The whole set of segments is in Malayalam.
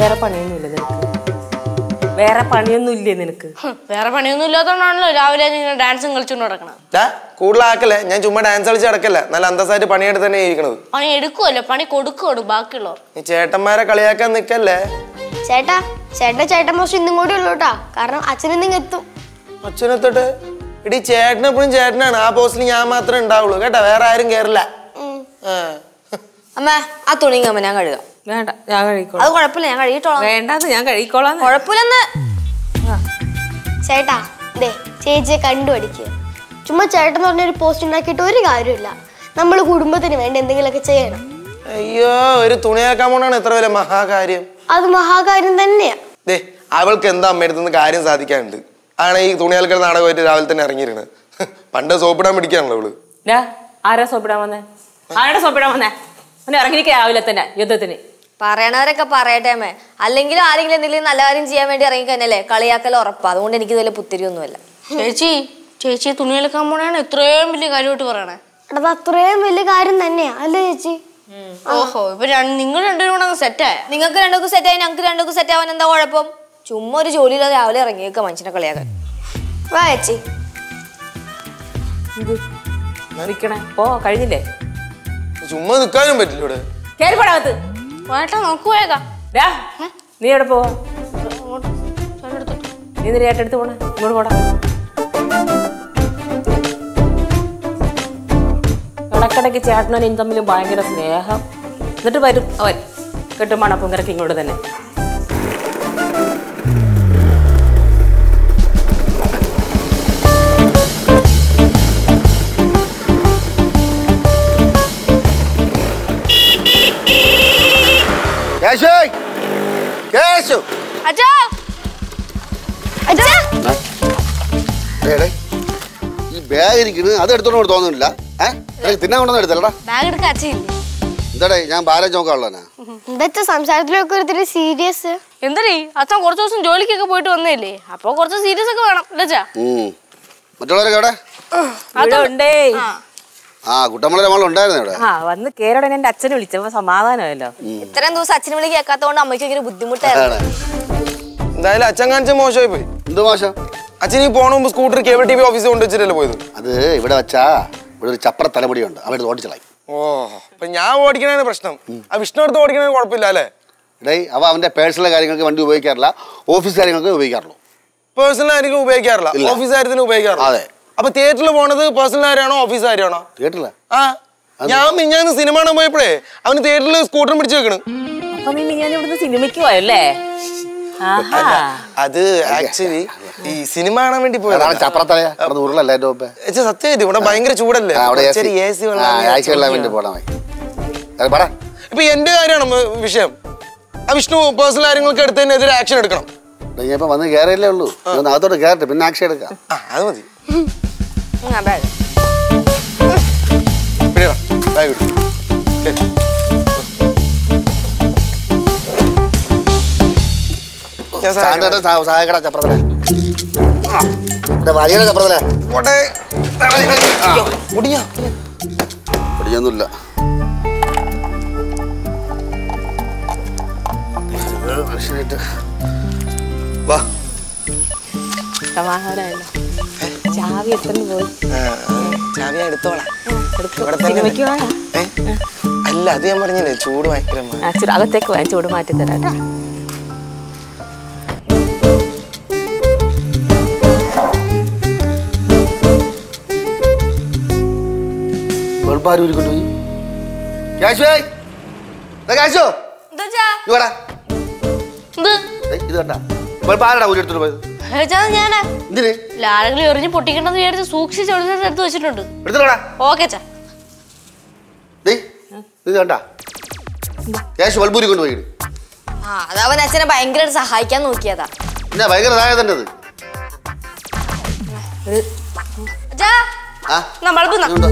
വേറെ പണിയൊന്നുമില്ല നിനക്ക് വേറെ പണിയൊന്നും ഇല്ലേ നിനക്ക് ഹും, വേറെ പണിയൊന്നും ഇല്ലാത്തതുകൊണ്ടാണല്ലോ രാവിലെ ഇങ്ങനെ ഡാൻസും കളിച്ചുകൊണ്ട് നടക്കണം ഡാ കൂടുതലാക്കല്ലേ ഞാൻ ചുമ്മാ ഡാൻസ് കളിച്ച് നടക്കല്ല നല്ല അന്തസ്സായിട്ട് പണിയെടുത്ത് തന്നെ ഇരിക്കണത് പണി എടുക്കുമല്ലോ പണി കൊടുക്കുള്ളൂ ബാക്കിയുള്ളവർ നീ ചേട്ടന്മാരെ കളിയാക്കാൻ നിക്കല്ലേ ചേട്ടാ ചേട്ടാ ചേട്ടൻ മോശം ഇന്നും കൂടി ഉള്ളൂ കേട്ടാ കാരണം അച്ഛനും നിങ്ങൾ എത്തും അച്ഛനെത്തോട്ട് ഇടി ചേട്ടൻ എപ്പോഴും ചേട്ടനാണ് ആ പോസ്റ്റിൽ ഞാൻ മാത്രമേ ഉണ്ടാവുള്ളൂ കേട്ടാ വേറെ ആരും കേറില്ല ആ. അമ്മ ആ തുണിങ്ങ അമ്മ ഞാൻ കഴുകാം വേണ്ട ഞാൻ കഴിക്കോളാം അത് കുഴപ്പമില്ല ഞാൻ കഴുകിട്ടോളാം വേണ്ടാന്ന് ഞാൻ കഴിക്കോളാം കുഴപ്പമില്ലെന്ന് ചേട്ടാ ദേ ചേച്ചിയെ കണ്ടുപഠിക്കുക ചുമ്മാ ചേട്ടൻ എന്ന് പറഞ്ഞൊരു പോസ്റ്റ് ഉണ്ടാക്കിയിട്ട് ഒരു കാര്യമില്ല നമ്മൾ കുടുംബത്തിന് വേണ്ടി എന്തെങ്കിലുമൊക്കെ ചെയ്യണം അയ്യോ ഒരു തുണിയാക്കാൻ പോണാണ് എത്ര വലിയ മഹാകാര്യം അത് മഹാകാര്യം തന്നെയാ ദേ അവൾക്ക് എന്താ അമ്മയടുത്തുനിന്ന് കാര്യം സാധിക്കാനുണ്ട് ആണ് ഈ തുണിയാൽക്കൽ നാടകമായിട്ട് രാവിലെ തന്നെ ഇറങ്ങിയിരുന്നത് പണ്ട് സോപ്പിടാൻ പിടിക്കാണല്ലോ അവള് ഡാ, ആരാ സോപ്പിടാൻ വന്നേ ആരാ സോപ്പിടാൻ വന്നേ അവനെ ഇറങ്ങിയിരിക്കുക രാവിലെ തന്നെ യുദ്ധത്തിന് പറയണവരൊക്കെ പറയട്ടെ അമ്മേ അല്ലെങ്കിൽ ആരെങ്കിലും എന്തെങ്കിലും നല്ല കാര്യം ചെയ്യാൻ വേണ്ടി ഇറങ്ങി കഴിഞ്ഞല്ലേ കളിയാക്കൽ ഉറപ്പാ അതുകൊണ്ട് എനിക്ക് ഇതിൽ പുത്തിരിയൊന്നുമല്ല ചേച്ചി ചേച്ചി തുണിയെടുക്കാൻ പോണാണ് ഇത്രയും വലിയ കാര്യമായിട്ട് പറയണേ എടാ അത് അത്രയും വലിയ കാര്യം തന്നെയാ അല്ലേ ചേച്ചി ഓഹോ ഇപ്പൊ രണ്ട്- നിങ്ങൾ രണ്ടുപേരും കൂടെ സെറ്റായ നിങ്ങൾക്ക് രണ്ടുപേർക്കും സെറ്റായി ഞങ്ങൾക്ക് രണ്ടുപേർക്കും സെറ്റ് ആവാൻ എന്താ കുഴപ്പം ചുമ്മാ ഒരു ജോലിയില്ലാതെ രാവിലെ ഇറങ്ങിയേക്ക മനുഷ്യനെ കളിയാക്കാൻ വാ ചേച്ചി ഇരിക്കണേ ഓ കഴിഞ്ഞില്ലേ ചുമ്മാ നിൽക്കാനും പറ്റില്ല ഇവിടെ കേറി പടകത്ത് വേട്ടാ നോക്ക് പോയേക്കാം ഡാ, നീ എവിടെ പോവാ നീ നിന്റെ ഏട്ടെടുത്ത് പോണേ ഇങ്ങോട്ട് പോടാ ഇടക്കിടയ്ക്ക് ചേട്ടനും എനിക്ക് തമ്മിൽ ഭയങ്കര സ്നേഹം എന്നിട്ട് വരും അവൻ കെട്ടും മണപ്പും കിടക്കും ഇങ്ങോട്ട് തന്നെ കേശു കേശു അച്ഛാ അച്ഛാ ഏടേ ഈ ബാഗ് ഇരിക്കുന്നത് അത് എടുത്തോണ്ട് തോന്നുന്നില്ല ഏഹ് നിനക്ക് തിന്നാൻ കൊണ്ടൊന്നും എടുത്തല്ലടാ ബാഗ് എടുക്കാൻ അച്ഛയില്ലേ എന്താടേ ഞാൻ ഭാരം ചോക്കാനുള്ളനാ എന്താ സംസാരത്തിലൊക്കെ ഒരുത്തിരി സീരിയസ് എന്തരീ അച്ഛൻ കുറച്ച് ദിവസം ജോലിക്കൊക്കെ പോയിട്ട് വന്നില്ലേ അപ്പൊ കുറച്ച് സീരിയസ് ഒക്കെ വേണം അല്ലേ മറ്റുള്ളവരൊക്കെ എവിടെ ഇവിടെ ഉണ്ടേ ആ കുട്ടമ്പള നമ്മൾ ഉണ്ടായിരുന്നു ഇവിടെ ആ വന്ന് കേരള എന്റെ അച്ഛനെ വിളിച്ചപ്പോ സമാധാനമല്ലോ ഇത്രയും ദിവസം അച്ഛനെ വിളി കേൾക്കാത്തതുകൊണ്ട് അമ്മയ്ക്ക് ഭയങ്കര ബുദ്ധിമുട്ടായിരുന്നു ആണ്. എന്തായാലും അച്ഛൻ കാണിച്ച മോശമായി പോയി എന്ത് മോശം അച്ഛൻ ഈ പോണ മുമ്പ് സ്കൂട്ടർ കേബിൾ ടി വി ഓഫീസിൽ കൊണ്ട് വെച്ചിട്ടല്ലേ പോയത് അത് ഇവിടെ വെച്ചാ ഇവിടെ ഒരു ചപ്പറ തലമുടിയുണ്ട് അവിടെ ഓടിച്ചളായി ഓ അപ്പൊ ഞാൻ ഓടിക്കണതാണ് പ്രശ്നം ആ വിഷ്ണു എടുത്ത് ഓടിക്കണത് കുഴപ്പമില്ല അല്ലേ ഇടേ അവ അവന്റെ പേഴ്സണൽ കാര്യങ്ങൾക്ക് വണ്ടി ഉപയോഗിക്കാറില്ല ഓഫീസ് കാര്യങ്ങൾക്ക് ഉപയോഗിക്കാറുള്ളൂ പേഴ്സണൽ ആയിരിക്കും ഉപയോഗിക്കാറില്ല ഇല്ല. ഓഫീസ് കാര്യത്തിന് ഉപയോഗിക്കാറില്ല അതെ. അപ്പൊ തിയേറ്ററിൽ പോണത് പേഴ്സണൽ കാര്യമാണോ ഓഫീസ് കാര്യമാണോ കേട്ടില്ല ആ ഞാൻ മിഞ്ഞാന്ന് സിനിമ കാണാൻ പോയപ്പോഴേ അവന് തിയേറ്ററിൽ സ്കൂട്ടർ പിടിച്ചു വെക്കണ് അപ്പൊ നീ ഞാൻ ഇവിടുന്ന് സിനിമയ്ക്ക് പോയല്ലേ ആഹാ അത് ആക്ച്വലി ഈ സിനിമ കാണാൻ വേണ്ടി അതാണ് പോയതാണ് ചപ്പറത്തലയാ അവിടെ ഉരുളല്ല എൻ്റെ മുമ്പേ സത്യമായിട്ട് ഇവിടെ ഭയങ്കര ചൂടല്ലേ ആ, അവിടെ കുറച്ചൊരു AC വെള്ളം ആഴ്ച വെള്ളാൻ വേണ്ടി പോകണം അത് പറ ഇപ്പൊ എന്റെ കാര്യമാണ് മ- വിഷയം ആ വിഷ്ണു പേഴ്സണൽ കാര്യങ്ങൾക്ക് എടുത്തതിനെതിരെ ആക്ഷൻ എടുക്കണം ഞാൻ ഇപ്പൊ വന്ന് കയറിയല്ലേ ഉള്ളൂ ഒന്ന് അകത്തോട്ട് കയറട്ടെ പിന്നെ ആക്ഷൻ എടുക്കാം ആ അത് മതി ബാഗ് പിന്നെ വാ, bag എടുക്ക്. കേറ്. ഞാൻ സഹായിക്കാം. സഹായക്കട ചപ്പറത്തല വലിയ ചപ്പറത്തല പോട്ടെ. അയ്യോ, മുടിഞ്ഞോ? പിടിയൊന്നുമില്ല വാ സമാധാനമല്ലോ ചാവി എത്തുന്നു പോയി ആ, ആ, ചാവി ഞാൻ എടുത്തോളാം എടുക്കും. ഇവിടെ തന്നെ സിനിമയ്ക്ക് വേണം ഏ? അല്ല അത് ഞാൻ പറഞ്ഞില്ലേ ചൂട് ഭയങ്കരമാണ് ആ ചൂട് അകത്തേക്ക് പോയാൽ ചൂട് മാറ്റി തരാം കേട്ടോ വെളുപ്പാരും ഉരുക്കൊണ്ട് പോയി കാശുവേ കാശു എന്താ ഇവടാ എന്ത് ഇത് കണ്ട വെളുപ്പാരടാ ഊരി എടുത്തോണ്ട് പോയത് ഏച്ചാ ഞാനാ എന്തിന് ആരെങ്കിലും എറിഞ്ഞ് പൊട്ടിക്കണ്ടെന്ന് വിചാരിച്ച് സൂക്ഷിച്ച് ഒളിച്ചിട്ട് എടുത്ത് വെച്ചിട്ടുണ്ട് എടുത്തോടാ ഓക്കെ ചാ ഡേയ് ഇത് കണ്ട ക്യാഷ് ബൾബൂരി കൊണ്ട് പോയി ആ അതവൻ അച്ഛനെ ഭയങ്കരമായിട്ട് സഹായിക്കാൻ നോക്കിയതാ പിന്നെ ഭയങ്കര സഹായതൻ്റെത് അച്ഛാ ആ നമ്മളിപ്പോ ഇതുണ്ടോ?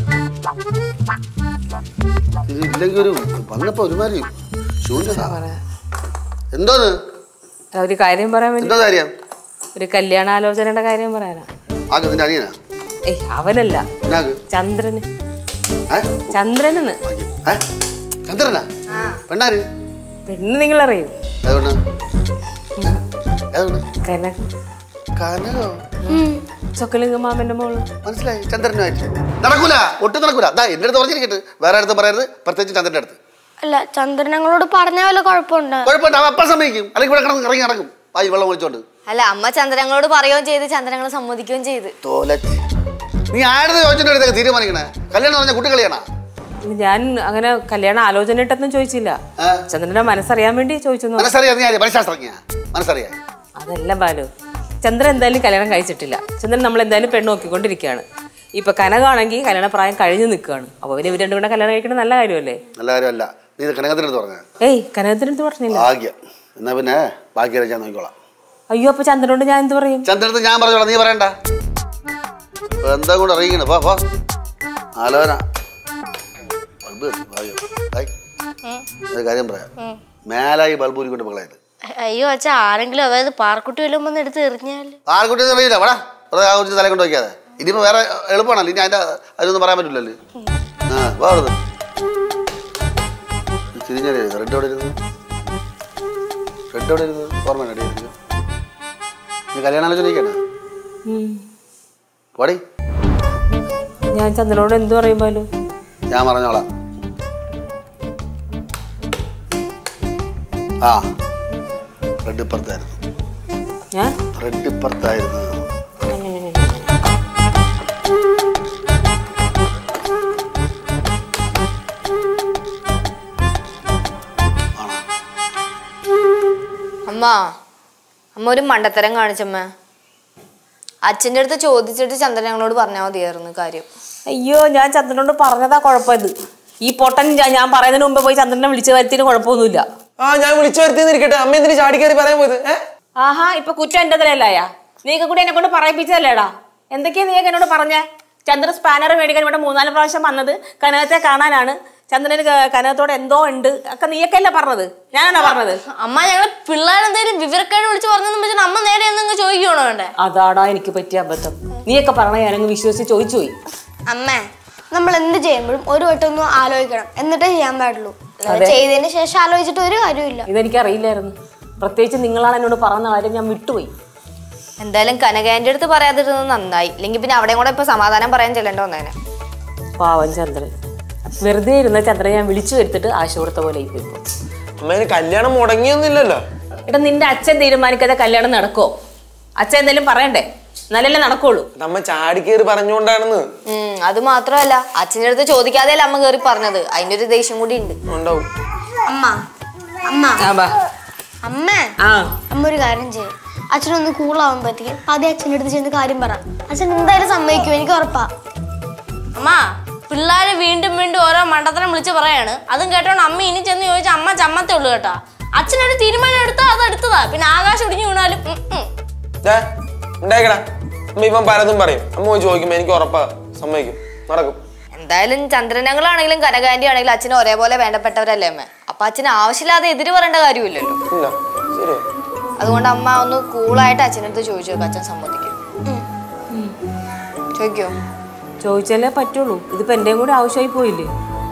ഇത് ഇല്ലെങ്കിൽ ഒരു വന്നപ്പോ ഒരുമാതിരി ശൂന്യത എന്തോന്ന് ഒരു കാര്യം പറയാൻ വേണ്ടി എന്തോ കാര്യം ഒരു കല്യാണാലോചനയുടെ കാര്യം പറയാനാ ആക്ക് നിന്റെ അനിയനാ ഏയ് അവനല്ല എന്നാക്ക് ചന്ദ്രന് ഏ? ചന്ദ്രനെന്ന് ഏ? ചന്ദ്രനാ പെണ്ണാര് പെണ്ണ് നിങ്ങൾ അറിയും അതുകൊണ്ട് അതുകൊണ്ട് കന കനകോ ചൊക്കലിംഗ മാമന്റെ മോള് മനസ്സിലായി ചന്ദ്രനുമായിട്ട് നടക്കൂല ഒട്ടും നടക്കൂല അതാ എന്റെ അടുത്ത് പറഞ്ഞിരിക്കട്ടെ വേറെ അടുത്ത് പറയരുത് പ്രത്യേകിച്ച് ചന്ദ്രന്റെ അടുത്ത് അല്ല ചന്ദ്രൻ ഞങ്ങളോട് പറഞ്ഞ വല്ല കുഴപ്പമുണ്ട് കുഴപ്പമില്ല അവൻ അപ്പം സമ്മതിക്കും അല്ലെങ്കിൽ ഇവിടെ കിടന്ന് ഇറങ്ങി നടക്കും വായി വെള്ളം ഒഴിച്ചോണ്ട് അല്ല അമ്മ ചന്ദ്രങ്ങളോട് പറയുകയും ചെയ്ത് ചന്ദ്രങ്ങൾ സമ്മതിക്കുകയും ചെയ്ത് തോലച്ച് നീ ആരുടെ ചോദിച്ചിട്ട് അടുത്തൊക്കെ തീരുമാനിക്കണേ കല്യാണം പറഞ്ഞ കുട്ടി കളിയാണോ ഞാൻ അങ്ങനെ കല്യാണ ആലോചന ഇട്ടൊന്നും ചോദിച്ചില്ല ആ. ചന്ദ്രന്റെ മനസ്സറിയാൻ വേണ്ടി ചോദിച്ചു മനസ്സറിയാ നീ ആര് മനഃശാസ്ത്രജ്ഞ മനസ്സറിയാ അതല്ല ബാലു ചന്ദ്രൻ എന്തായാലും കല്യാണം കഴിച്ചിട്ടില്ല ചന്ദ്രൻ നമ്മൾ എന്തായാലും പെണ്ണ് നോക്കിക്കൊണ്ടിരിക്കുകയാണ് ഇപ്പൊ കനകാണെങ്കിൽ കല്യാണ പ്രായം കഴിഞ്ഞു നിൽക്കുകയാണ് അപ്പൊ പിന്നെ ഇവർ രണ്ടും കൂടെ കല്യാണം കഴിക്കുന്നത് നല്ല കാര്യമല്ലേ നല്ല കാര്യമല്ല നീ ഇത് കനകത്തിൻ്റെ അടുത്ത് പറഞ്ഞ ഏയ് കനകത്തിനടുത്ത് പറഞ്ഞില്ല ഭാഗ്യം എന്നാ പിന്നെ ബാക്കി ഞാൻ നോക്കിക്കോളാം അയ്യോ അപ്പൊ ചന്ദ്രനോട് ഞാൻ എന്ത് പറയും ചന്ദ്രടുത്ത് ഞാൻ പറഞ്ഞോളാം നീ പറയണ്ട ഇപ്പൊ എന്താ കൊണ്ട് അറിയിക്കണ പോ പോ ആലോചന ബൾബ് കത്തി, ഭാഗ്യം. ഡേയ്, ഒരു കാര്യം പറയാം മേലായി ബൾബ് ഊരിക്കൊണ്ട് മകളായത് അയ്യോ അച്ഛാ ആരെങ്കിലും അതായത് പാർക്കുട്ടി വല്ലതും വന്ന് എടുത്ത് എറിഞ്ഞാല് ആർക്കുട്ടി അറിയില്ല വേടാ വെറുതെ ആ കുറിച്ച് തല കൊണ്ട് വയ്ക്കാതെ ഇനിയിപ്പോ വേറെ എളുപ്പമാണല്ലോ ഇനി അതിന്റെ അതിനൊന്നും പറയാൻ പറ്റില്ലല്ലോ ആ വേറത് തിരിഞ്ഞേ റെഡ് എവിടെ ഇരുന്നു റെഡ് എവിടെ ഇരുന്നു ഓർമ്മ അടി ഇരുന്നു നീ കല്യാണം ആലോചിക്കണേ ഉം. പോടി ഞാൻ ചന്ദ്രനോട് എന്ത് പറയും ബാലു ഞാൻ പറഞ്ഞോളാം ആ റെഡ് ഇപ്പുറത്തായിരുന്നു ഞാൻ റെഡ് ഇപ്പുറത്തായിരുന്നു ആണോ അമ്മ അമ്മ ഒരു മണ്ടത്തരം കാണിച്ചമ്മ അച്ഛൻ്റെ അടുത്ത് ചോദിച്ചിട്ട് ചന്ദ്രൻ ഞങ്ങളോട് പറഞ്ഞാൽ മതിയായിരുന്നു കാര്യം അയ്യോ ഞാൻ ചന്ദ്രനോട് പറഞ്ഞതാ കുഴപ്പമിത് ഈ പൊട്ടൻ ഞാൻ- ഞാൻ പറയുന്നതിന് മുമ്പ് പോയി ചന്ദ്രനെ വിളിച്ചു വരുത്തിന് കുഴപ്പമൊന്നുമില്ല ആ ഞാൻ വിളിച്ചു വരുത്തിന്നിരിക്കട്ടെ അമ്മ എന്തിനു ചാടി കയറി പറയാൻ പോയത് ഏ ആഹാ ഇപ്പൊ കുറ്റം എന്റെ തലയല്ലായ നീക്ക് കൂടി എന്നെ കൊണ്ട് പറയിപ്പിച്ചതല്ലേടാ എന്തൊക്കെയാ നീ എന്നോട് പറഞ്ഞേ ചന്ദ്രൻ സ്പാനർ മേടിക്കാൻ ഇവിടെ മൂന്നാല് പ്രാവശ്യം വന്നത് കനകത്തെ കാണാനാണ് ചന്ദ്രന് ക- കനകത്തോട് എന്തോ ഉണ്ട് ഒക്കെ നീയൊക്കെ അല്ലേ പറഞ്ഞത് ഞാനാണോ പറഞ്ഞത് അമ്മ ഞങ്ങള് പിള്ളേരെന്തെങ്കിലും വിവരക്കേട് വിളിച്ച് പറഞ്ഞെന്ന് വെച്ചാൽ അമ്മ നേരെ എന്തെങ്കിലും ചോദിക്കണോ വേണ്ടേ അതാടാ എനിക്ക് പറ്റിയ അബദ്ധം നീയൊക്കെ പറഞ്ഞ ഞാനങ്ങ് വിശ്വസിച്ച് ചോദിച്ചു പോയി അമ്മേ നമ്മൾ എന്ത് ചെയ്യുമ്പോഴും ഒരു വട്ടം ഒന്ന് ആലോചിക്കണം എന്നിട്ടേ ചെയ്യാൻ പാടുള്ളൂ അല്ലാതെ ചെയ്തതിന് ശേഷം ആലോചിച്ചിട്ട് ഒരു കാര്യമില്ല ഇതെനിക്ക് അറിയില്ലായിരുന്നു പ്രത്യേകിച്ച് നിങ്ങളാണ് എന്നോട് പറഞ്ഞ കാര്യം ഞാൻ വിട്ടുപോയി എന്തായാലും കനകേന്റെ അടുത്ത് പറയാതിരുന്നത് നന്നായി ഇല്ലെങ്കിൽ പിന്നെ അവിടെയും കൂടെ ഇപ്പൊ സമാധാനം പറയാൻ ചെല്ലണ്ട വന്നേനെ പാവൻ ചന്ദ്രൻ വെറുതെ ഇരുന്ന ചന്ദ്രൻ ഞാൻ വിളിച്ചു വരുത്തിട്ട് ആശ കൊടുത്ത പോലെ ഇപ്പൊ ഇപ്പൊ അമ്മ ഇതിന് കല്യാണം മുടങ്ങിയൊന്നുമില്ലല്ലോ എടാ നിന്റെ അച്ഛൻ തീരുമാനിക്കാതെ കല്യാണം നടക്കോ അച്ഛൻ എന്തെങ്കിലും പറയണ്ടേ എന്നാലല്ലേ നടക്കുള്ളൂ നമ്മ ചാടി കയറി പറഞ്ഞുകൊണ്ടാണെന്ന് ഉം അത് മാത്രമല്ല അച്ഛൻ്റെ അടുത്ത് ചോദിക്കാതെ അമ്മ കയറി പറഞ്ഞത് അതിന്റെ ഒരു ദേഷ്യം കൂടി ഉണ്ട് ഉണ്ടാവും അമ്മ അമ്മ ആ ബാ അമ്മ ആ അമ്മ ഒരു കാര്യം ചെയ്യും അച്ഛനൊന്ന് കൂളാവുമ്പോഴത്തേക്കും ആദ്യം അച്ഛൻ്റെ അടുത്ത് ചെന്ന് കാര്യം പറ അച്ഛൻ എന്തായാലും സമ്മതിക്കും എനിക്ക് ഉറപ്പാ അമ്മ പിള്ളേര് വീണ്ടും വീണ്ടും ഓരോ മണ്ടത്തരം വിളിച്ച് പറയാണ് അതും കേട്ടോണ്ട് അമ്മ ഇനി ചെന്ന് ചോദിച്ചാൽ അമ്മ ചമ്മത്തേ ഉള്ളൂ കേട്ടാ അച്ഛനൊരു തീരുമാനം എടുത്താ അത് എടുത്തതാ പിന്നെ ആകാശം ഇടിഞ്ഞു വീണാലും ഉം, ഉം. ദേ, ഉണ്ടായിക്കടാ അമ്മ ഇവൻ പലതും പറയും അമ്മ പോയി ചോദിക്കുമ്പോ എനിക്ക് ഉറപ്പാ സമ്മതിക്കും നടക്കും എന്തായാലും ചന്ദ്രനങ്ങളാണെങ്കിലും കനകാന്റി ആണെങ്കിലും അച്ഛന് ഒരേപോലെ വേണ്ടപ്പെട്ടവരല്ലേ അമ്മ അപ്പൊ അച്ഛന് ആവശ്യമില്ലാതെ എതിര് പറയേണ്ട കാര്യമില്ലല്ലോ ഇല്ല ശരിയാ അതുകൊണ്ട് അമ്മ ഒന്ന് കൂളായിട്ട് അച്ഛനടുത്ത് ചോദിച്ചു നോക്കും അച്ഛൻ സമ്മതിക്കും ചോദിക്കോ ചോദിച്ചാലേ പറ്റുള്ളൂ ഇതിപ്പോ എന്റെയും കൂടെ ആവശ്യമായി പോയില്ലേ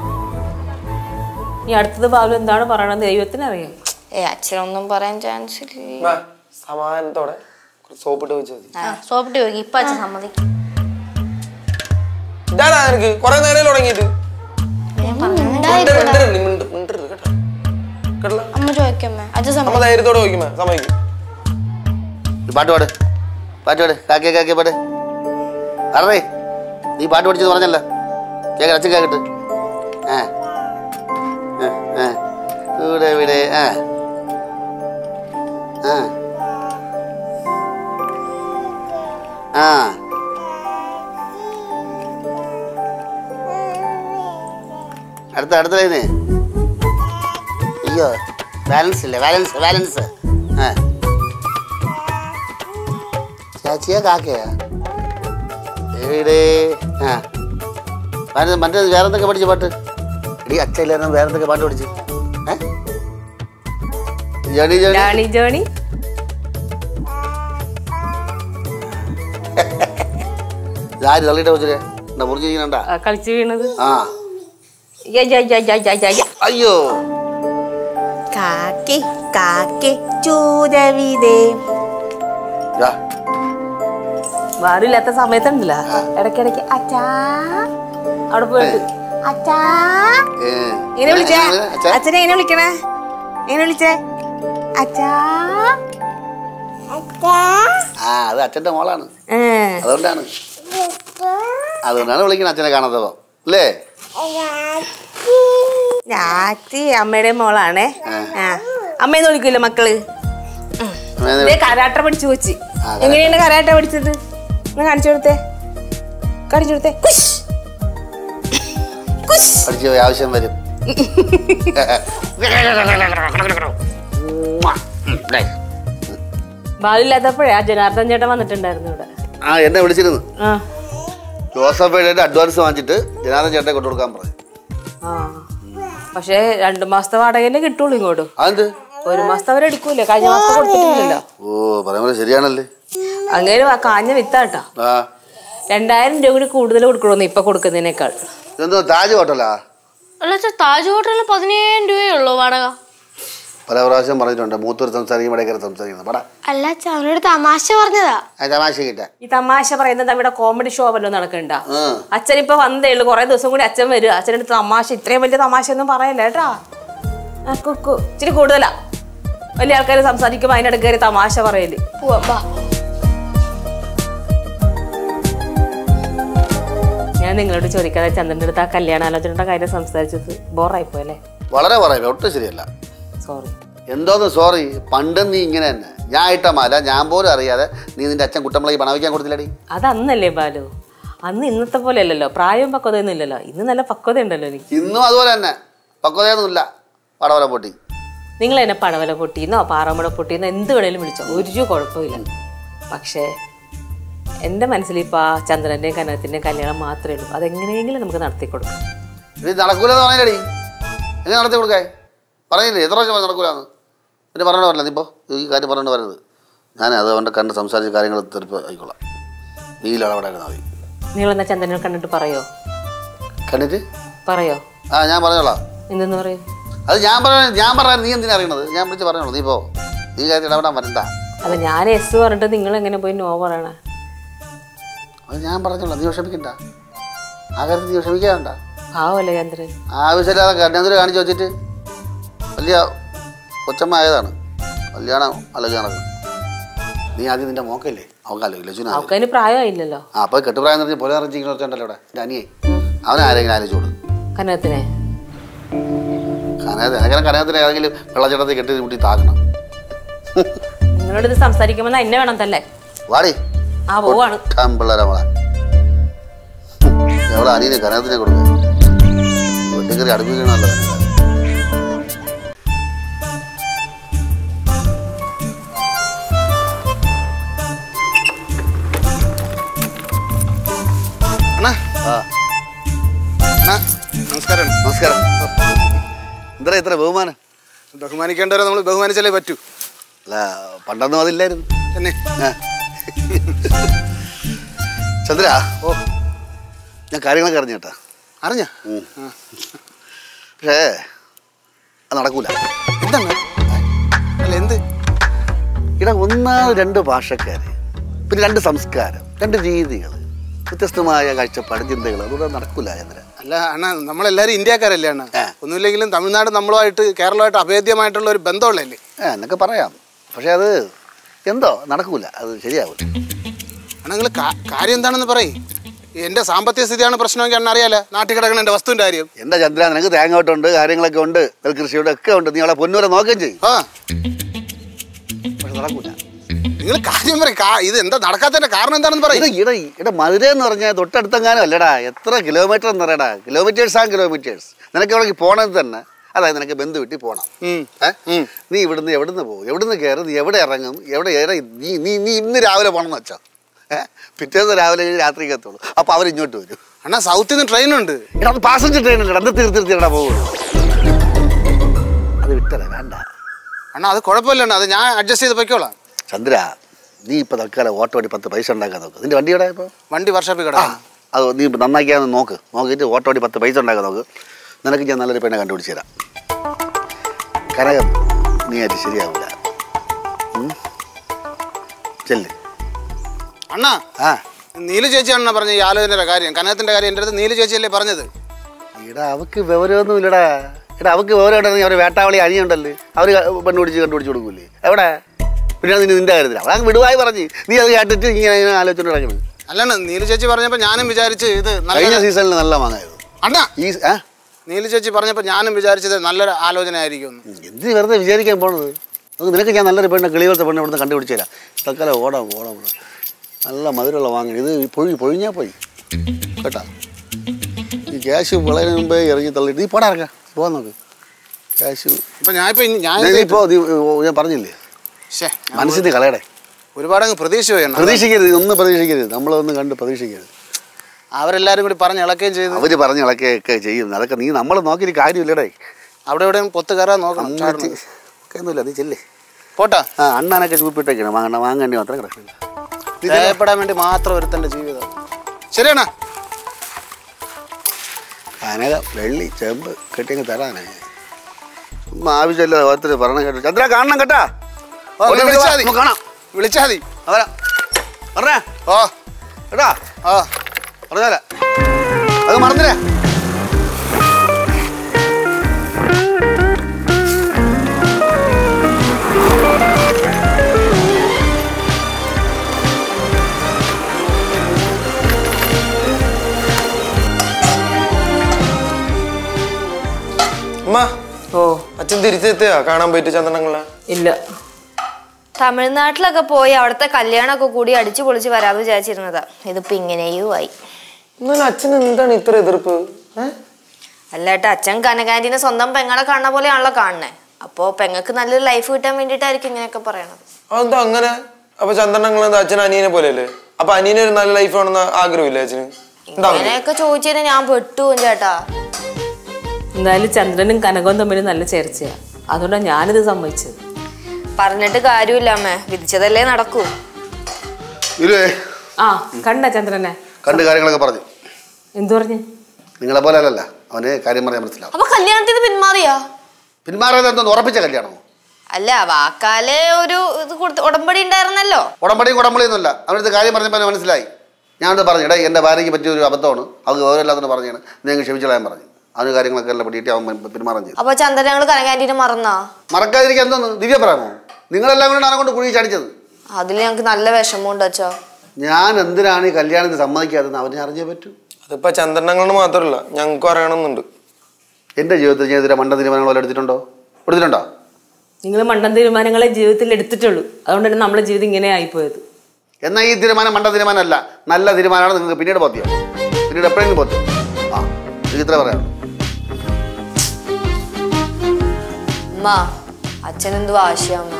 ഈ അടുത്തത് ബാബു എന്താണ് പറയണത് ദൈവത്തിനറിയാം ഏ അച്ഛനൊന്നും പറയാൻ ചാൻസ് ഇല്ല വാ, സമാധാനത്തോടെ സോപ്പിട്ട് വെച്ചത് സോപ്പിട്ട് ചോദിക്കും ഇപ്പൊ അച്ഛൻ സമ്മതിക്കും ഇതാടാ നിനക്ക് കൊറേ നേരം തുടങ്ങിയിട്ട് മിണ്ടരുത്, മിണ്ടരുത്, നീ മിണ്ട- മിണ്ടരുത്, കേട്ടോ കേട്ടല്ലോ അമ്മ ചോദിക്കമ്മേ അച്ഛൻ അമ്മ ധൈര്യത്തോടെ ചോദിക്കുമ്പോ സമ്മതിക്കും നീ പാട്ട് പാട് പാട്ട് പാട് കാക്കിയ കാക്കിയ പാട് അറിയേ നീ പാട്ട് പഠിച്ചത് പറഞ്ഞല്ല കേൾക്കട്ടെ അച്ഛൻ കേൾക്കട്ടെ ആ ആ, ആ. ഇവിടെ ഇവിടെ ആ ആ ആ അടുത്ത അടുത്ത ലൈനേ അയ്യോ ബാലൻസ് ഇല്ല ബാലൻസ് ബാലൻസ് ആ ചാച്ചിയാ കാക്കയാ എവിടെ ആ മറ്റേ മറ്റേ വേറെ എന്തൊക്കെ പഠിച്ച പാട്ട് എടി അച്ഛയില്ലായിരുന്നു വേറെ എന്തൊക്കെ പാട്ട് പഠിച്ചു ഏ ജണി ജണി ജാണി ജോണി ആര് തള്ളിയിട്ട് വെച്ചില്ലേ എന്താ മുറിഞ്ഞിരിക്കണണ്ട ആ, കളിച്ച് വീണത് ആ യ, യ, യ, യ, യ, യ, യ. അയ്യോ കാക്കി കാക്കി ചൂരവിതേ ദാ, വാറില്ലാത്ത സമയത്തുണ്ടല്ലോ ഇടയ്ക്കിടയ്ക്ക് അച്ഛാ അവിടെ പോയിട്ട് അച്ഛാ ഏ, എങ്ങനെ വിളിച്ചേ അച്ഛാ? അച്ഛനെ എങ്ങനെ വിളിക്കണേ എങ്ങനെ വിളിച്ചേ അച്ഛാ ആ അത് അച്ഛന്റെ മോളാണ് ഏ, അതുകൊണ്ടാണ് അതുകൊണ്ടാണ് വിളിക്കുന്നത് അച്ഛനെ കാണാത്തപ്പോ അല്ലേ ഞാത്തി അമ്മയുടെ മോളാണേ ആ അമ്മയെന്ന് വിളിക്കൂല മക്കള് അമ്മേന്ന് ദേ കരാട്ട പഠിച്ചു വെച്ച് ആ, കരാട്ടെ. എങ്ങനെയാണ് കരാട്ട പഠിച്ചത് ഒന്ന് കാണിച്ചു കൊടുത്തേ കാണിച്ചു കൊടുത്തേ കുഷ് കുഷ് പഠിച്ചു പോയി ആവശ്യം വരും ഉം, ദേ. ബാലില്ലാത്തപ്പോഴേ ആ ജനാർദ്ദൻ ചേട്ടൻ വന്നിട്ടുണ്ടായിരുന്നു ഇവിടെ ആ എന്നെ വിളിച്ചിരുന്നു ആ ജോസഫ് ഏഴയുടെ അഡ്വാൻസ് വാങ്ങിച്ചിട്ട് ജനാർദ്ദൻ ചേട്ടനെ കൊണ്ടു കൊടുക്കാൻ പറഞ്ഞു ആ പക്ഷേ രണ്ടു മാസത്തെ വാടകയിലേ കിട്ടുള്ളൂ ഇങ്ങോട്ട് അതെന്ത് ഒരു മാസത്തെ അവരെടുക്കൂലേ കഴിഞ്ഞ മാസത്തെ കൊടുത്തിട്ടില്ലല്ലോ ഓ പറയുമ്പോൾ ശരിയാണല്ലേ അങ്ങനെ ആ കാഞ്ഞ വിത്താട്ടാ ആ രണ്ടായിരം രൂപ കൂടി കൂടുതൽ കൊടുക്കണമെന്ന് ഇപ്പൊ കൊടുക്കുന്നതിനേക്കാൾ ഇതെന്തോ താജ് ഹോട്ടലാ അല്ല അച്ഛാ താജ് ഹോട്ടലിൽ പതിനേഴായിരം രൂപയേ ഉള്ളൂ വാടക പല പ്രാവശ്യം പറഞ്ഞിട്ടുണ്ട് മൂത്തൂർ സംസാരിക്കും വടക്കര സംസാരിക്കുന്നത് പടാ അല്ല അച്ഛാ അവനോട് തമാശ പറഞ്ഞതാ ആ തമാശ കിട്ടാ ഈ തമാശ പറയുന്നത് അവിടെ കോമഡി ഷോ വല്ലതും നടക്കണ്ട ആ. അച്ഛൻ ഇപ്പൊ വന്നേ ഉള്ളൂ കുറെ ദിവസം കൂടി അച്ഛൻ വരും അച്ഛൻ്റെ തമാശ ഇത്രയും വലിയ തമാശ ഒന്നും പറയല്ല കേട്ടാ ആ, കുക്കു ഇച്ചിരി കൂടുതലാ വലിയ ആൾക്കാർ സംസാരിക്കുമ്പോ അതിനിടയ്ക്ക് കയറി തമാശ പറയല് പോവാം, വാ. ഞാൻ നിങ്ങളോട് ചോദിക്കാതെ ചന്ദ്രൻ്റെ അടുത്ത് ആ കല്യാണാലോചനയുടെ കാര്യം സംസാരിച്ചത് ബോറായിപ്പോ അല്ലേ വളരെ പറയാം ഒട്ടും ശരിയല്ല സോറി എന്തോന്ന് സോറി പണ്ടും നീ ഇങ്ങനെ തന്നെ ഞാൻ ഇട്ട മാല ഞാൻ പോലും അറിയാതെ നീ നിന്റെ അച്ഛൻ കുട്ടമ്പളക്ക് പണം വയ്ക്കാൻ കൊടുത്തില്ലടി അത് അന്നല്ലേ ബാലു അന്ന് ഇന്നത്തെ പോലെ അല്ലല്ലോ പ്രായവും പക്വതയൊന്നും ഇല്ലല്ലോ ഇന്ന് നല്ല പക്വത ഉണ്ടല്ലോ എനിക്ക് ഇന്നും അതുപോലെ തന്നെ പക്വതയൊന്നുമില്ല പടവല പൊട്ടി നിങ്ങൾ എന്നെ പടവല പൊട്ടിയെന്നോ പാറമട പൊട്ടിയെന്നോ എന്ത് വേണേലും വിളിച്ചോ ഒരു കുഴപ്പമില്ല പക്ഷേ എൻ്റെ മനസ്സിൽ ഇപ്പോൾ ആ ചന്ദ്രൻ്റെയും കനകത്തിൻ്റെയും കല്യാണം മാത്രമേ ഉള്ളൂ അതെങ്ങനെയെങ്കിലും നമുക്ക് നടത്തി കൊടുക്കാം ഇത് നടക്കൂലെന്ന് പറഞ്ഞില്ലടി എങ്ങനെ നടത്തി കൊടുക്കാേ പറഞ്ഞില്ലേ എത്ര പ്രാവശ്യം പറഞ്ഞു നടക്കൂലെന്ന് പിന്നെ പറഞ്ഞോണ്ട് പറഞ്ഞില്ല നീ ഇപ്പോൾ ഈ കാര്യം പറഞ്ഞോണ്ട് പറയുന്നത് ഞാൻ അത് അവൻ്റെ കണ്ട് സംസാരിച്ച കാര്യങ്ങൾ തീർപ്പ് ആയിക്കോളാം നീലാണ് അവിടെ ഇരുന്നാൽ മതി നിങ്ങളെന്നാ ചന്ദ്രനെ കണ്ടിട്ട് പറയോ കണ്ടിട്ട് പറയോ ആ ഞാൻ പറഞ്ഞോളാം എന്തെന്ന് പറയും അത് ഞാൻ പറഞ്ഞ ഞാൻ പറയാൻ നീ എന്തിനാ അറിയണത് ഞാൻ വിളിച്ച് പറഞ്ഞോളൂ നീ പോ നീ കാര്യത്തിൽ ഇടപെടാൻ വരണ്ട അല്ല ഞാൻ എസ് പറഞ്ഞിട്ട് നിങ്ങൾ എങ്ങനെ പോയി നോ പറയണേ അത് ഞാൻ പറഞ്ഞോളാം നീ വിഷമിക്കണ്ട ആ കാര്യത്തിൽ നീ വിഷമിക്കാണ്ട പാവല്ലേ ചന്ദ്രൻ ആവശ്യമില്ലാതെ കന്യാന്തിരി കാണിച്ചു വെച്ചിട്ട് വലിയ കൊച്ചമ്മ ആയതാണ് കല്യാണം ആലോചന നടക്കുന്നത് നീ ആദ്യം നിന്റെ മോക്കല്ലേ അവൾക്ക് ആലോചിക്കില്ല ലച്ചുന അവക്കതിന് പ്രായമായില്ലല്ലോ ആ അപ്പോൾ കെട്ടുപ്രായം എന്ന് പറഞ്ഞ് പോലെ അറിയിച്ചിരിക്കുന്ന ഒരുത്തണ്ടല്ലോ ഇവിടെ എൻ്റെ അനിയെ അവനെ ആരെങ്കിലും ആലോചിച്ചു കൊടുക്കും കനകത്തിനെ കനകത്തിന് അങ്ങനെ കനകത്തിന് ഏതെങ്കിലും വെള്ളച്ചട്ടത്തിൽ കെട്ടി കൂട്ടി താക്കണം നിങ്ങളോട് ഇത് സംസാരിക്കുമ്പോൾ എന്നെ വേണം തല്ലേ വാടി ആ പോവാണ് പിള്ളേരെ മോളെ എവിടെ അനിയനെ കനകത്തിനെ കൊടുക്കുക വീട്ടിൽ കയറി അടുപ്പിക്കണമല്ലോ അണ്ണാ ആ അണ്ണാ നമസ്കാരം നമസ്കാരം എന്താ ഇത്ര ബഹുമാനം ബഹുമാനിക്കേണ്ടവരെ നമ്മൾ ബഹുമാനിച്ചാലേ പറ്റൂ അല്ല പണ്ടൊന്നും അതില്ലായിരുന്നു തന്നെ ആ. ചന്ദ്ര ഓ ഞാൻ കാര്യങ്ങളൊക്കെ അറിഞ്ഞു കേട്ടാ അറിഞ്ഞ പക്ഷേ അത് നടക്കൂല എന്താണ് അല്ല എന്ത് ഇവിടെ ഒന്നാമത് രണ്ട് ഭാഷക്കാര് പിന്നെ രണ്ട് സംസ്കാരം രണ്ട് രീതികൾ വ്യത്യസ്തമായ കാഴ്ചപ്പാട് ചിന്തകൾ അതുകൊണ്ട് നടക്കൂല ചന്ദ്ര അല്ല അണ്ണാ നമ്മളെല്ലാരും ഇന്ത്യക്കാരല്ലേ അണ്ണ ആ. ഒന്നുമില്ലെങ്കിലും തമിഴ്നാട് നമ്മളുമായിട്ട് കേരളമായിട്ട് അഭേദ്യമായിട്ടുള്ള ഒരു ബന്ധമുള്ളല്ലേ ആ എന്നൊക്കെ പറയാം പക്ഷെ അത് എന്തോ നടക്കൂല അത് ശരിയാവില്ല അണ്ണാ നിങ്ങൾ കാര്യം എന്താണെന്ന് പറയും എന്റെ സാമ്പത്തിക സ്ഥിതിയാണ് പ്രശ്നമെങ്കിൽ അണ്ണ അറിയാലോ നാട്ടിൽ കിടക്കണ എന്റെ വസ്തുവിന്റെ കാര്യം എന്താ ചന്ദ്ര നിനക്ക് തേങ്ങ ഉണ്ട് കാര്യങ്ങളൊക്കെ ഉണ്ട് നെൽകൃഷിയുടെ ഒക്കെ ഉണ്ട് നീ അവളെ പൊന്നൂരെ നോക്കുകയും ചെയ്യും ആ പക്ഷെ നടക്കൂല നിങ്ങൾ കാര്യം പറയും ഇത് എന്താ നടക്കാത്തതിന്റെ കാരണം എന്താണെന്ന് പറയും ഇട ഇട ഇട മധുര എന്ന് പറഞ്ഞാൽ തൊട്ടടുത്തെങ്ങാനും അല്ലടാ എത്ര കിലോമീറ്റർ എന്ന് പറയടാ കിലോമീറ്റേഴ്സ് ആ കിലോമീറ്റേഴ്സ് നിനക്ക് എവിടേക്ക് പോകണത് തന്നെ അതായത് നിനക്ക് ബന്ധു വീട്ടിൽ പോകണം ഉം. ഏ? ഉം. നീ ഇവിടുന്ന് എവിടുന്ന് പോകും എവിടുന്ന് കയറും നീ എവിടെ ഇറങ്ങും എവിടെ ഏറെ നീ നീ നീ ഇന്ന് രാവിലെ പോകണം എന്ന് വെച്ചാൽ ഏഹ് പിറ്റേന്ന് രാവിലെ രാത്രിക്ക് എത്തുള്ളൂ അപ്പോൾ അവർ ഇങ്ങോട്ട് വരും അണ്ണാ സൗത്തിൽ നിന്ന് ട്രെയിൻ ഉണ്ട് എടാ അത് പാസഞ്ചർ ട്രെയിനല്ലേ എന്ത് തീർത്ത് തീർത്തിടാ പോകുള്ളൂ അത് വിട്ടല വേണ്ട അണ്ണാ അത് കുഴപ്പമില്ല അണ്ണാ അത് ഞാൻ അഡ്ജസ്റ്റ് ചെയ്ത് പൊയ്ക്കോളാം ചന്ദ്ര നീ ഇപ്പോൾ തൽക്കാലം ഓട്ടോ ഓടി പത്ത് പൈസ ഉണ്ടാക്കാൻ നോക്ക് നിന്റെ വണ്ടി എവിടെ ഇപ്പോൾ വണ്ടി വർഷോപ്പിൽ ആ കിടക്കാം അത് നീ നന്നാക്കിയാന്ന് നോക്ക് നോക്കിയിട്ട് ഓട്ടോ ഓടി പത്ത് പൈസ ഉണ്ടാക്കാൻ നോക്ക് നിനക്ക് ഞാൻ നല്ലൊരു പെണ്ണെ കണ്ടുപിടിച്ച് തരാം കനകം നീ അത് ശരിയാവില്ല ഉം. ചെല്ല് അണ്ണാ ആ നീലു ചേച്ചി അണ്ണ പറഞ്ഞ ഈ ആലോചനയുടെ കാര്യം കനകത്തിന്റെ കാര്യം എൻ്റെ അടുത്ത് നീലു ചേച്ചിയല്ലേ പറഞ്ഞത് എടാ അവക്ക് വിവരമൊന്നും ഇല്ലടാ എടാ അവക്ക് വിവരം ഉണ്ടെങ്കിൽ അവർ വേട്ടാവളി അനിയുണ്ടല്ലേ അവർ പെണ്ണ് പിടിച്ച് കണ്ടുപിടിച്ച് കൊടുക്കൂലേ എവിടെ പിന്നെ നിന്റെ നിന്റെ കാര്യത്തിൽ അവളെ വിടുവായി പറഞ്ഞ് നീ അത് കേട്ടിട്ട് ഇങ്ങനെ ഇങ്ങനെ ആലോചിച്ചോണ്ട് കിടക്കണം അല്ലാണ്ട് നീലു ചേച്ചി പറഞ്ഞപ്പോൾ ഞാനും വിചാരിച്ച് ഇത് കഴിഞ്ഞ നല്ല സീസണിൽ നല്ല മാങ്ങായത് അണ്ണാ ഈ ആ നീലു ചേച്ചി പറഞ്ഞപ്പോൾ ഞാനും വിചാരിച്ചത് നല്ലൊരു ആലോചന ആയിരിക്കും എന്ത് വെറുതെ വിചാരിക്കാൻ പോണത് അത് നിനക്ക് ഞാൻ നല്ലൊരു പെണ്ണ് കിളിപോലത്തെ പെണ്ണ് ഇവിടുന്ന് കണ്ടുപിടിച്ചു തരാം തൽക്കാലം ഓടാം ഓടാം ഓടാം നല്ല മധുരമുള്ള വാങ്ങണം ഇത് പൊഴി പൊഴിഞ്ഞാൽ പോയി കേട്ടാ ഈ ക്യാഷ് വളരെ മുമ്പേ ഇറങ്ങി തള്ളിയിട്ട് നീ പോടാ ഇറക്കാം പോകാൻ നോക്ക് ക്യാഷ് ഇപ്പൊ ഞാൻ ഇപ്പൊ ഞാൻ നീ ഇപ്പോ നീ ഓ, ഞാൻ പറഞ്ഞില്ലേ ശ്ശേ, ഞാൻ മനസ്സിൽ നിന്ന് കളയടേ ഒരുപാട് അങ്ങ് പ്രതീക്ഷ പോയി അണ്ണാ. പ്രതീക്ഷിക്കരുത് ഒന്നും പ്രതീക്ഷിക്കരുത് നമ്മളൊന്നും കണ്ട് പ്രതീക്ഷിക്കരുത് അവരെല്ലാരും കൂടി പറഞ്ഞ് ഇളക്കുകയും ചെയ്തു അവര് പറഞ്ഞ ഇളക്കൊക്കെ ചെയ്യും അതൊക്കെ നീ നമ്മൾ നോക്കിയിട്ട് കാര്യമില്ലടേ അവിടെ എവിടെയും പൊത്ത് കയറാൻ നോക്കണം ചാടണം. ഒന്നുമില്ല നീ ചെല്ലേ പോട്ടാ ആ അണ്ണാനൊക്കെ ചൂപ്പിട്ടേക്കണം വാങ്ങണ്ട വാങ്ങേണ്ടി മാത്രം കിടക്കില്ല ഭയപ്പെടാൻ വേണ്ടി മാത്രം ഒരുത്തന്റെ ജീവിതം ശരിയാണോ കനക വെള്ളി ചെമ്പ് കെട്ടിയങ്ങ് തരാനേ ഒന്നും ആവശ്യമില്ല ഓരോരുത്തർ പറയണം കേട്ടോ ചന്ദ്ര കാണണം കേട്ടാ ഓ, നീ വിളിച്ചാ മതി. നമുക്ക് കാണാം വിളിച്ചാ മതി അവരാ പറഞ്ഞേ ഓ കേട്ടാ ഓ പറഞ്ഞാലേ അത് മറന്നില്ലേ അമ്മ ഓ അച്ഛൻ തിരിച്ചെത്തിയാ കാണാൻ പോയിട്ട് ചന്ദ്രനങ്ങളെ ഇല്ല തമിഴ്നാട്ടിലൊക്കെ പോയി അവിടുത്തെ കല്യാണമൊക്കെ കൂടി അടിച്ചു പൊളിച്ച് വരാമെന്ന് വിചാരിച്ചിരുന്നതാ ഇതിപ്പോ ഇങ്ങനെയും ആയി എന്നാലും അച്ഛൻ എന്താണ് ഇത്ര എതിർപ്പ് ഏ? അല്ലാട്ട് അച്ഛൻ കനകാന്റിനെ സ്വന്തം പെങ്ങളെ കാണുന്ന പോലെയാണല്ലോ കാണണേ അപ്പോ പെങ്ങൾക്ക് നല്ലൊരു ലൈഫ് കിട്ടാൻ വേണ്ടിയിട്ടായിരിക്കും ഇങ്ങനെയൊക്കെ പറയണത് അതെന്താ അങ്ങനെ അപ്പൊ ചന്ദ്രനങ്ങൾ എന്താ അച്ഛൻ അനിയനെ പോലെയല്ലേ അപ്പൊ അനിയന് ഒരു നല്ല ലൈഫ് വേണമെന്ന് ആഗ്രഹമില്ലേ അച്ഛന് എന്താ അങ്ങനെ? ഇങ്ങനെയൊക്കെ ചോദിച്ചതിന് ഞാൻ പെട്ടുപോകും ചേട്ടാ എന്തായാലും ചന്ദ്രനും കനകവും തമ്മിൽ നല്ല ചേർച്ചയാ അതുകൊണ്ടാണ് ഞാനിത് സമ്മതിച്ചത് പറഞ്ഞിട്ട് കാര്യമില്ല അമ്മേ വിധിച്ചതല്ലേ നടക്കൂ ഇരുവേ ആ കണ്ട ചന്ദ്രനെ കണ്ട് കാര്യങ്ങളൊക്കെ പറഞ്ഞു എന്തു പറഞ്ഞു നിങ്ങളെ പോലെ അല്ലല്ല അവന് കാര്യം പറയാൻ മനസ്സിലാവും അപ്പൊ കല്യാണത്തിന് പിന്മാറിയാ പിന്മാറാതെ എന്തോന്ന് ഉറപ്പിച്ച കല്യാണമോ അല്ല വാക്കാലെ ഒരു ഇത് കൊടുത്ത് ഉടമ്പടി ഉണ്ടായിരുന്നല്ലോ ഉടമ്പടിയും കുടമ്പടിയൊന്നുമില്ല അവനടുത്ത് കാര്യം പറഞ്ഞപ്പോൾ മനസ്സിലായി ഞാനത് പറഞ്ഞു എടാ എൻ്റെ ഭാര്യയ്ക്ക് പറ്റിയ ഒരു അബദ്ധമാണ് അവർക്ക് ഓരോല്ലാത്തത് പറഞ്ഞാണ് നിങ്ങൾ ക്ഷമിച്ചളയാൻ പറഞ്ഞു അവന് കാര്യങ്ങളൊക്കെ എല്ലാം പിടിയിട്ട് അവൻ പെ- പെരുമാറാൻ ചെയ്തു അപ്പൊ ചന്ദ്രൻ ഞങ്ങള് കനകാന്റിനെ മറന്നാ മറക്കാതിരിക്കാൻ എന്തോന്ന് ദിവ്യ പറയാമോ നിങ്ങളെല്ലാം കൂടെ എന്നെ കൊണ്ട് കുഴി ചടിച്ചത് അതിൽ ഞങ്ങക്ക് നല്ല വിഷമമുണ്ട് അച്ഛാ ഞാൻ എന്തിനാണ് ഈ കല്യാണത്തിന് സമ്മതിക്കാതെന്ന് അവനെ അറിഞ്ഞേ പറ്റൂ അതിപ്പോ ചന്ദ്രനങ്ങളോട് മാത്രമല്ല ഞങ്ങൾക്കും അറിയണമെന്നുണ്ട് എൻ്റെ ജീവിതത്തിൽ ഞാൻ ഇതിലെ മണ്ട തീരുമാനങ്ങൾ വല്ലതും എടുത്തിട്ടുണ്ടോ എടുത്തിട്ടുണ്ടോ നിങ്ങൾ മണ്ടൻ തീരുമാനങ്ങളെ ജീവിതത്തിൽ എടുത്തിട്ടുള്ളൂ അതുകൊണ്ട് തന്നെ നമ്മളെ ജീവിതം ഇങ്ങനെ ആയിപ്പോയത് എന്നാൽ ഈ തീരുമാനം മണ്ട തീരുമാനമല്ല നല്ല തീരുമാനമാണ് നിങ്ങൾക്ക് പിന്നീട് പോത്തിയോ പിന്നീട് എപ്പോഴെങ്കിലും പോത്തിയോ ആ എനിക്ക് ഇത്ര പറയാം അമ്മ അച്ഛൻ എന്ത് വാശിയമ്മ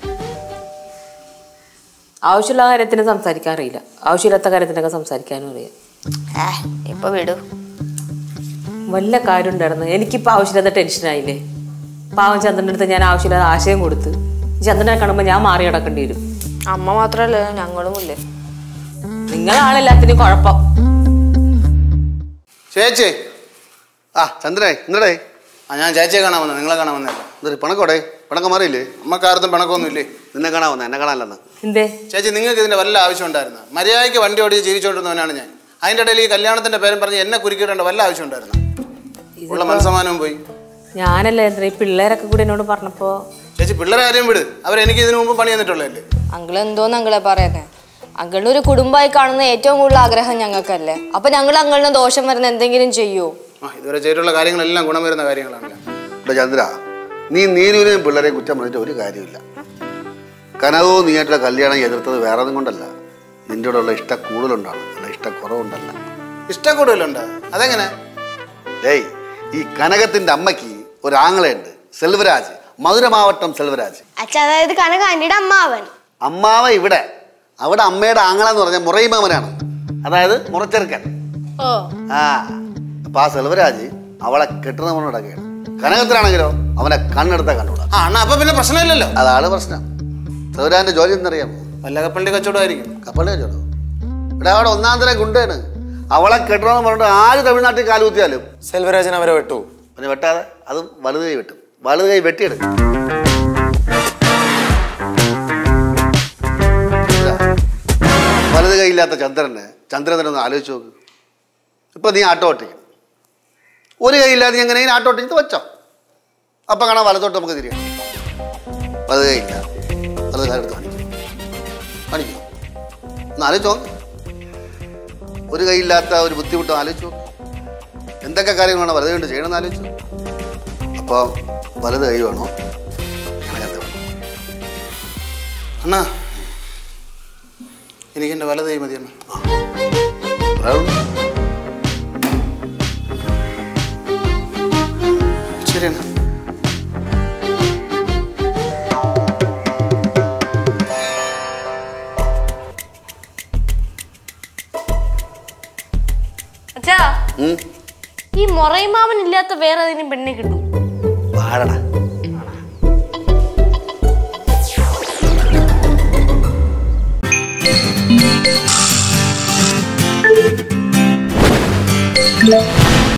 ആവശ്യമുള്ള കാര്യത്തിന് സംസാരിക്കാൻ അറിയില്ല ആവശ്യമില്ലാത്ത കാര്യത്തിനൊക്കെ സംസാരിക്കാനും അറിയാം ഏ ഇപ്പൊ വിടൂ വല്ല കാര്യം ഉണ്ടായിരുന്നു എനിക്കിപ്പോൾ ആവശ്യമില്ലാത്ത ടെൻഷനായില്ലേ പാവം ചന്ദ്രൻ്റെ അടുത്ത് ഞാൻ ആവശ്യമില്ലാത്ത ആശയം കൊടുത്ത് ചന്ദ്രനെ കാണുമ്പോൾ ഞാൻ മാറി കിടക്കേണ്ടി വരും അമ്മ മാത്രല്ല ഞങ്ങളും ഇല്ലേ നിങ്ങളാണെല്ലാത്തിനും കുഴപ്പം ചേച്ചി ആ ചന്ദ്രനെ ഇന്നടേ ആ ഞാൻ ചേച്ചിയെ കാണാൻ വന്നത് നിങ്ങളെ കാണാൻ വന്നല്ല എന്തൊരു പണക്കോടെ പണക്കം മാറിയില്ലേ അമ്മക്കാർത്തും പിണക്കൊന്നും ഇല്ലേ നിന്നെ കാണാൻ വന്ന എന്നെ കാണാനല്ലെന്ന് എന്തേ ചേച്ചി നിങ്ങൾക്ക് ഇതിന്റെ വല്ല ആവശ്യം ഉണ്ടായിരുന്നു മര്യാദയ്ക്ക് വണ്ടി ഓടിച്ച് ജീവിച്ചുകൊണ്ടിരുന്നവനാണ് ഞാൻ അതിന്റെ ഇടയിൽ ഈ കല്യാണത്തിന്റെ പേരും പറഞ്ഞ് എന്നെ കുരുക്കിടേണ്ട വല്ല ആവശ്യം ഉണ്ടായിരുന്നു ഉള്ള മനസ്സമാനവും പോയി ഞാനല്ലേ എന്താ ഈ പിള്ളേരൊക്കെ കൂടി എന്നോട് പറഞ്ഞപ്പോൾ ചേച്ചി പിള്ളേരെ കാര്യം വിട് അവരെനിക്ക് ഇതിനു മുമ്പ് പണി തന്നിട്ടുള്ളതല്ലേ അങ്കിൾ എന്തോന്ന് അങ്കിളെ പറയുന്നേ അങ്കിളിന് ഒരു കുടുംബമായി കാണുന്ന ഏറ്റവും കൂടുതൽ ആഗ്രഹം ഞങ്ങൾക്കല്ലേ അപ്പൊ ഞങ്ങൾ അങ്കിളിന് ദോഷം വരുന്ന എന്തെങ്കിലും ചെയ്യൂ ആ ഇതുവരെ ചെയ്തിട്ടുള്ള കാര്യങ്ങളെല്ലാം ഗുണം വരുന്ന കാര്യങ്ങളാണല്ലോ ഇവിടെ ചന്ദ്ര നീ നീരുവിനെയും പിള്ളേരെയും കുറ്റം പറഞ്ഞിട്ട് ഒരു കാര്യമില്ല കനകവും നീയായിട്ടുള്ള കല്യാണം എതിർത്തത് വേറെ ഒന്നും കൊണ്ടല്ല നിന്റെ കൂടെ ഉള്ള ഇഷ്ട കൂടുതലുണ്ടാണ് അല്ല ഇഷ്ടക്കുറവുണ്ടല്ല ഇഷ്ടം കൂടുതലുണ്ട് അതെങ്ങനെ ഡേയ് ഈ കനകത്തിന്റെ അമ്മയ്ക്ക് ഒരു ആങ്ങളയുണ്ട് സെൽവരാജ് മധുരമാവട്ടം സെൽവരാജ് അച്ഛ അതായത് കനക ആന്റിയുടെ അമ്മാവൻ അമ്മാവ ഇവിടെ അവിടെ അമ്മയുടെ ആങ്ങള എന്ന് പറഞ്ഞാൽ മുറൈമാമനാണ് അതായത് മുറച്ചെറുക്കൻ ഓ ആ അപ്പൊ ആ സെൽവരാജ് അവളെ കെട്ടുന്ന മണ്ണടക്കുകയാണ് കനകത്തിലാണെങ്കിലോ അവനെ കണ്ണെടുത്താ കണ്ടുകൂടാ ആ അണ്ണാ അപ്പൊ പിന്നെ പ്രശ്നമില്ലല്ലോ അതാണ് പ്രശ്നം സെൽവരാജിന്റെ ജോലി എന്നറിയാമോ വല്ല കപ്പലിന്റെ കച്ചവടമായിരിക്കും കപ്പലിനെ ചോടോ ഇവിടെ അവിടെ ഒന്നാം തരം ഗുണ്ടയാണ് അവളെ കെട്ടണമെന്ന് പറഞ്ഞിട്ട് ആര് തമിഴ്നാട്ടിൽ കാലുകുത്തിയാലും സെൽവരാജൻ അവരെ വിട്ടു പിന്നെ വെട്ടാതെ അതും വലത് കൈ വെട്ടും വലത് കൈ വെട്ടിയെടുക്കും കൈയില്ലാത്ത ചന്ദ്രനെ ചന്ദ്രനെ ഒന്ന് ആലോചിച്ച് നോക്ക് ഇപ്പൊ നീ ആട്ടോ ഓട്ടിക്കും ഒരു കൈയില്ലാതെ നീ എങ്ങനെ ആട്ടോ ഓട്ടിച്ച് വെച്ചോ അപ്പൊ കാണാൻ വലത്തോട്ട് നമുക്ക് തിരിയാം വലത് കൈയില്ല വലത് കാലെടുത്ത് കാണിക്കും കാണിക്കും ഒന്ന് ആലോചിച്ച് നോക്ക് ഒരു കൈയില്ലാത്ത ഒരു ബുദ്ധിമുട്ട് ആലോചിച്ച് നോക്ക് എന്തൊക്കെ കാര്യങ്ങളാണ് വലത് കൊണ്ട് ചെയ്യണമെന്ന് ആലോചിച്ചു അപ്പോൾ വലത് കൈ വേണോ ഇടത് വേണോ അണ്ണാ എനിക്ക് എൻ്റെ വലത് കൈ മതി അണ്ണ പറയാനുള്ളൂ. ശരി അണ്ണാ അച്ഛാ ഉം. ഈ മൊറൈമാവൻ ഇല്ലാത്ത വേറെ ഏതെങ്കിലും പെണ്ണെ കിട്ടും പാടടാ Thank